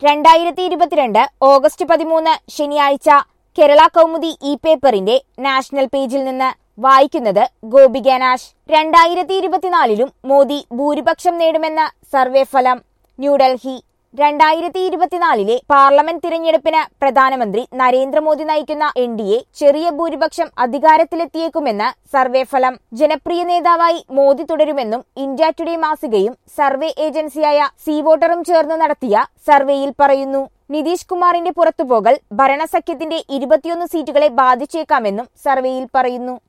രണ്ടായിരത്തി ഇരുപത്തിരണ്ട് ഓഗസ്റ്റ് പതിമൂന്ന് ശനിയാഴ്ച കേരള കൗമുദി ഇ പേപ്പറിന്റെ നാഷണൽ പേജിൽ നിന്ന് വായിക്കുന്നത് ഗോപിക നാഷ് രണ്ടായിരത്തി ഇരുപത്തിനാലിലും മോദി ഭൂരിപക്ഷം നേടുമെന്ന സർവേ ഫലം ന്യൂഡൽഹി രണ്ടായിരത്തി ഇരുപത്തിനാലിലെ പാർലമെന്റ് തിരഞ്ഞെടുപ്പിന് പ്രധാനമന്ത്രി നരേന്ദ്രമോദി നയിക്കുന്ന എൻ ഡി എ ചെറിയ ഭൂരിപക്ഷം അധികാരത്തിലെത്തിയേക്കുമെന്ന് സർവേ ഫലം ജനപ്രിയ നേതാവായി മോദി തുടരുമെന്നും ഇന്ത്യ ടുഡേ മാസികയും സർവേ ഏജൻസിയായ സീ വോട്ടറും ചേർന്ന് നടത്തിയ സർവേയിൽ പറയുന്നു നിതീഷ് കുമാറിന്റെ പുറത്തുപോകൽ ഭരണസഖ്യത്തിന്റെ ഇരുപത്തിയൊന്ന് സീറ്റുകളെ ബാധിച്ചേക്കാമെന്നും സർവേയിൽ പറയുന്നു